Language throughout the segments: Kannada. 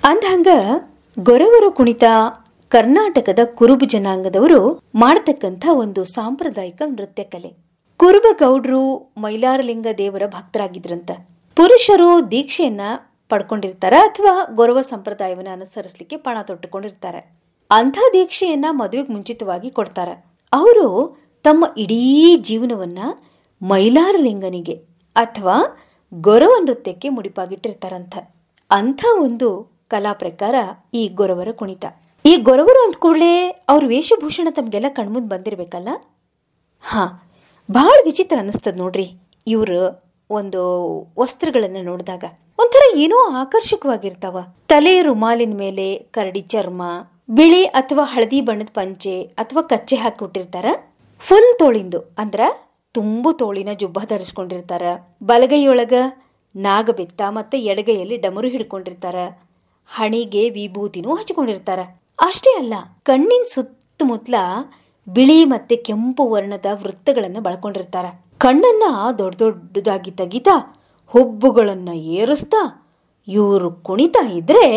ಅಂದ್ಹಂಗ ಗೊರವರ ಕುಣಿತ ಕರ್ನಾಟಕದ ಕುರುಬು ಜನಾಂಗದವರು ಮಾಡತಕ್ಕಂಥ ಒಂದು ಸಾಂಪ್ರದಾಯಿಕ ನೃತ್ಯ ಕಲೆ ಕುರುಬ ಗೌಡ್ರು ಮೈಲಾರಲಿಂಗ ದೇವರ ಭಕ್ತರಾಗಿದ್ರಂತ ಪುರುಷರು ದೀಕ್ಷೆಯನ್ನ ಪಡ್ಕೊಂಡಿರ್ತಾರ ಅಥವಾ ಗೊರವ ಸಂಪ್ರದಾಯವನ್ನ ಅನುಸರಿಸಲಿಕ್ಕೆ ಪಣ ತೊಟ್ಟುಕೊಂಡಿರ್ತಾರೆ ಅಂಥ ದೀಕ್ಷೆಯನ್ನ ಮದುವೆಗೆ ಮುಂಚಿತವಾಗಿ ಕೊಡ್ತಾರ ಅವರು ತಮ್ಮ ಇಡೀ ಜೀವನವನ್ನ ಮೈಲಾರಲಿಂಗನಿಗೆ ಅಥವಾ ಗೊರವ ನೃತ್ಯಕ್ಕೆ ಮುಡಿಪಾಗಿಟ್ಟಿರ್ತಾರಂತ ಅಂಥ ಒಂದು ಕಲಾ ಪ್ರಕಾರ ಈ ಗೊರವರ ಕುಣಿತ ಈ ಗೊರವರು ಅಂದ ಕೂಡಲೇ ಅವ್ರ ವೇಷಭೂಷಣ ತಮ್ಗೆಲ್ಲ ಕಣ್ಮುಂದ್ ಬಂದಿರ್ಬೇಕಲ್ಲ ಹಾ ಬಹಳ ವಿಚಿತ್ರ ಅನಿಸ್ತದ ನೋಡ್ರಿ ಇವ್ರ ಒಂದು ವಸ್ತ್ರಗಳನ್ನ ನೋಡಿದಾಗ ಒಂಥರ ಏನೋ ಆಕರ್ಷಕವಾಗಿರ್ತಾವ ತಲೆ ರುಮಾಲಿನ ಮೇಲೆ ಕರಡಿ ಚರ್ಮ ಬಿಳಿ ಅಥವಾ ಹಳದಿ ಬಣ್ಣದ ಪಂಚೆ ಅಥವಾ ಕಚ್ಚೆ ಹಾಕಿಬಿಟ್ಟಿರ್ತಾರ ಫುಲ್ ತೋಳಿಂದು ಅಂದ್ರ ತುಂಬು ತೋಳಿನ ಜುಬ್ಬ ಧರಿಸ್ಕೊಂಡಿರ್ತಾರ ಬಲಗೈಯೊಳಗ ನಾಗಬೆತ್ತ ಮತ್ತೆ ಎಡಗೈಯಲ್ಲಿ ಡಮರು ಹಿಡ್ಕೊಂಡಿರ್ತಾರ ಹಣಿಗೆ ವಿಭೂತಿನೂ ಹಚ್ಕೊಂಡಿರ್ತಾರ ಅಷ್ಟೇ ಅಲ್ಲ ಕಣ್ಣಿನ ಸುತ್ತಮುತ್ತಲ ಬಿಳಿ ಮತ್ತೆ ಕೆಂಪು ವರ್ಣದ ವೃತ್ತಗಳನ್ನ ಬಳಕೊಂಡಿರ್ತಾರ ಕಣ್ಣನ್ನ ದೊಡ್ಡ ದೊಡ್ಡದಾಗಿ ತೆಗಿತಾ ಹುಬ್ಬುಗಳನ್ನ ಏರಿಸ್ತಾ ಇವರು ಕುಣಿತಾ ಇದ್ರೆ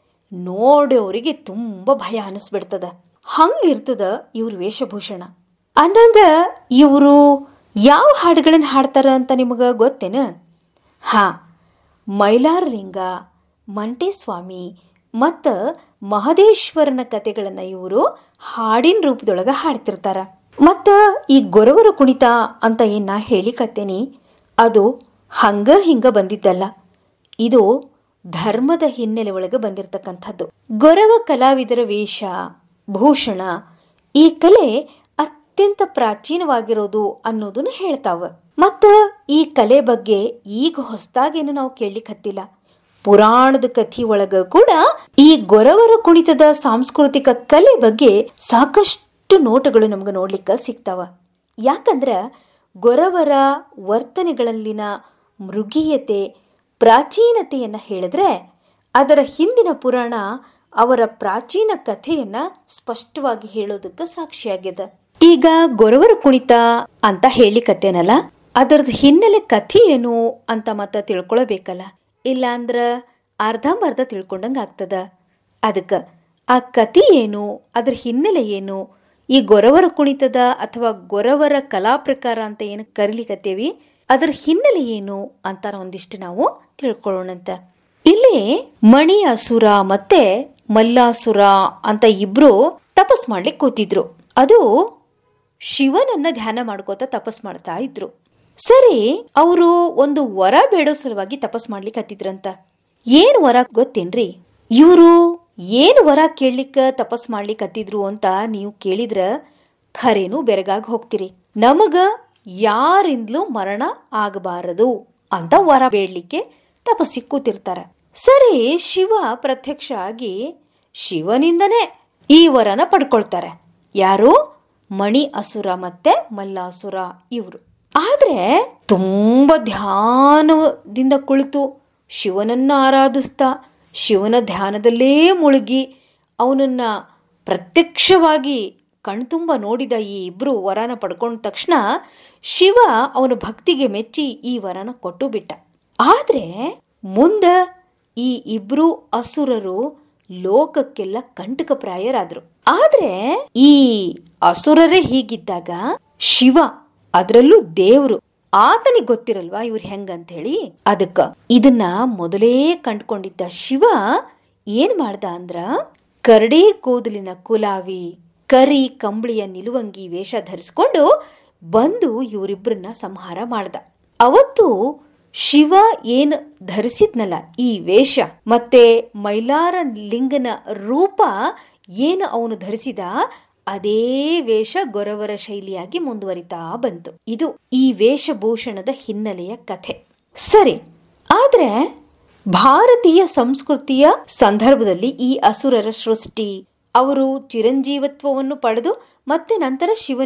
ನೋಡೋರಿಗೆ ತುಂಬಾ ಭಯ ಅನಿಸ್ಬಿಡ್ತದ ಹಂಗಿರ್ತದ ಇವ್ರ ವೇಷಭೂಷಣ ಅಂದಂಗ ಇವರು ಯಾವ ಹಾಡುಗಳನ್ನ ಹಾಡ್ತಾರ ಅಂತ ನಿಮಗ ಗೊತ್ತೇನ ಹಾ ಮೈಲಾರಲಿಂಗ ಮಂಟೇಸ್ವಾಮಿ ಮತ್ತ ಮಹದೇಶ್ವರನ ಕತೆಗಳನ್ನ ಇವರು ಹಾಡಿನ ರೂಪದೊಳಗ ಹಾಡ್ತಿರ್ತಾರ ಮತ್ತ ಈ ಗೊರವರ ಕುಣಿತ ಅಂತ ಏನ್ ನಾ ಹೇಳಿಕತ್ತೇನಿ ಅದು ಹಂಗ ಹಿಂಗ ಬಂದಿದ್ದಲ್ಲ ಇದು ಧರ್ಮದ ಹಿನ್ನೆಲೆ ಒಳಗೆ ಬಂದಿರತಕ್ಕಂಥದ್ದು ಗೊರವ ಕಲಾವಿದರ ವೇಷ ಭೂಷಣ ಈ ಕಲೆ ಅತ್ಯಂತ ಪ್ರಾಚೀನವಾಗಿರೋದು ಅನ್ನೋದನ್ನ ಹೇಳ್ತಾವ ಮತ್ತ ಈ ಕಲೆ ಬಗ್ಗೆ ಈಗ ಹೊಸದಾಗೇನು ನಾವು ಕೇಳಲಿಕ್ಕೆ ಹತ್ತಿಲ್ಲ ಪುರಾಣದ ಕಥಿ ಒಳಗ ಕೂಡ ಈ ಗೊರವರ ಕುಣಿತದ ಸಾಂಸ್ಕೃತಿಕ ಕಲೆ ಬಗ್ಗೆ ಸಾಕಷ್ಟು ನೋಟಗಳು ನಮ್ಗೆ ನೋಡ್ಲಿಕ್ಕೆ ಸಿಗ್ತಾವ ಯಾಕಂದ್ರ ಗೊರವರ ವರ್ತನೆಗಳಲ್ಲಿನ ಮೃಗೀಯತೆ ಪ್ರಾಚೀನತೆಯನ್ನ ಹೇಳಿದ್ರೆ ಅದರ ಹಿಂದಿನ ಪುರಾಣ ಅವರ ಪ್ರಾಚೀನ ಕಥೆಯನ್ನ ಸ್ಪಷ್ಟವಾಗಿ ಹೇಳೋದಕ್ಕೆ ಸಾಕ್ಷಿಯಾಗ್ಯದ ಈಗ ಗೊರವರ ಕುಣಿತ ಅಂತ ಹೇಳಿಕತ್ತೇನಲ್ಲ ಅದರದ್ದು ಹಿನ್ನೆಲೆ ಕಥೆ ಏನು ಅಂತ ಮತ್ತ ತಿಳ್ಕೊಳ್ಬೇಕಲ್ಲ ಇಲ್ಲ ಅಂದ್ರ ಅರ್ಧಂಬರ್ಧ ತಿಳ್ಕೊಂಡಂಗ ಆಗ್ತದ ಅದಕ್ಕ ಆ ಕಥೆ ಏನು ಅದ್ರ ಹಿನ್ನೆಲೆ ಏನು ಈ ಗೊರವರ ಕುಣಿತದ ಅಥವಾ ಗೊರವರ ಕಲಾ ಪ್ರಕಾರ ಅಂತ ಏನು ಕರಿಲಿಕತ್ತೇವಿ ಅದರ ಹಿನ್ನೆಲೆ ಏನು ಅಂತ ಒಂದಿಷ್ಟು ನಾವು ತಿಳ್ಕೊಳ್ಳೋಣಂತ ಇಲ್ಲಿ ಮಣಿ ಅಸುರ ಮತ್ತೆ ಮಲ್ಲಾಸುರ ಅಂತ ಇಬ್ರು ತಪಸ್ ಮಾಡ್ಲಿಕ್ಕೆ ಕೂತಿದ್ರು ಅದು ಶಿವನನ್ನ ಧ್ಯಾನ ಮಾಡ್ಕೋತ ತಪಸ್ ಮಾಡ್ತಾ ಇದ್ರು ಸರಿ ಅವರು ಒಂದು ವರ ಬೇಡೋ ಸಲುವಾಗಿ ತಪಸ್ ಮಾಡ್ಲಿಕ್ಕೆ ಹತ್ತಿದ್ರಂತ ಏನ್ ವರ ಗೊತ್ತೇನ್ರಿ ಇವರು ಏನ್ ವರ ಕೇಳಲಿಕ್ಕ ತಪಸ್ ಮಾಡ್ಲಿಕ್ಕೆ ಹತ್ತಿದ್ರು ಅಂತ ನೀವು ಕೇಳಿದ್ರ ಖರೇನು ಬೆರಗಾಗಿ ಹೋಗ್ತಿರಿ ನಮಗ ಯಾರಿಂದಲೂ ಮರಣ ಆಗಬಾರದು ಅಂತ ವರ ಬೇಡ್ಲಿಕ್ಕೆ ತಪಸ್ಸಿಗೆ ಕೂತಿರ್ತಾರ ಸರಿ ಶಿವ ಪ್ರತ್ಯಕ್ಷ ಆಗಿ ಶಿವನಿಂದನೇ ಈ ವರನ ಪಡ್ಕೊಳ್ತಾರೆ ಯಾರು ಮಣಿ ಅಸುರ ಮತ್ತೆ ಮಲ್ಲಾಸುರ ಇವರು ಆದ್ರೆ ತುಂಬಾ ಧ್ಯಾನದಿಂದ ಕುಳಿತು ಶಿವನನ್ನ ಆರಾಧಿಸ್ತಾ ಶಿವನ ಧ್ಯಾನದಲ್ಲೇ ಮುಳುಗಿ ಅವನನ್ನ ಪ್ರತ್ಯಕ್ಷವಾಗಿ ಕಣ್ತುಂಬ ನೋಡಿದ ಈ ಇಬ್ರು ವರನ ಪಡ್ಕೊಂಡ ತಕ್ಷಣ ಶಿವ ಅವನ ಭಕ್ತಿಗೆ ಮೆಚ್ಚಿ ಈ ವರನ ಕೊಟ್ಟು ಬಿಟ್ಟ ಆದ್ರೆ ಮುಂದ ಈ ಇಬ್ರು ಅಸುರರು ಲೋಕಕ್ಕೆಲ್ಲ ಕಂಟಕಪ್ರಾಯರಾದ್ರು ಆದ್ರೆ ಈ ಅಸುರರೇ ಹೀಗಿದ್ದಾಗ ಶಿವ ಅದರಲ್ಲೂ ದೇವ್ರು ಆತನಿಗೆ ಗೊತ್ತಿರಲ್ವಾ ಇವ್ರು ಹೆಂಗಂತ ಹೇಳಿ ಅದಕ್ಕ ಇದನ್ನ ಮೊದಲೇ ಕಂಡ್ಕೊಂಡಿದ್ದ ಶಿವ ಏನ್ ಮಾಡ್ದ ಅಂದ್ರ ಕರಡಿ ಕೂದಲಿನ ಕುಲಾವಿ ಕರಿ ಕಂಬಳಿಯ ನಿಲುವಂಗಿ ವೇಷ ಧರಿಸ್ಕೊಂಡು ಬಂದು ಇವರಿಬ್ಬರನ್ನ ಸಂಹಾರ ಮಾಡ್ದ ಅವತ್ತು ಶಿವ ಏನ್ ಧರಿಸಿದ್ನಲ್ಲ ಈ ವೇಷ ಮತ್ತೆ ಮೈಲಾರ ಲಿಂಗನ ರೂಪ ಏನು ಅವನು ಧರಿಸಿದ ಅದೇ ವೇಷ ಗೊರವರ ಶೈಲಿಯಾಗಿ ಮುಂದುವರಿತಾ ಬಂತು ಇದು ಈ ವೇಷಭೂಷಣದ ಹಿನ್ನೆಲೆಯ ಕಥೆ ಸರಿ ಆದ್ರೆ ಭಾರತೀಯ ಸಂಸ್ಕೃತಿಯ ಸಂದರ್ಭದಲ್ಲಿ ಈ ಅಸುರರ ಸೃಷ್ಟಿ ಅವರು ಚಿರಂಜೀವತ್ವವನ್ನು ಪಡೆದು ಮತ್ತೆ ನಂತರ ಶಿವನ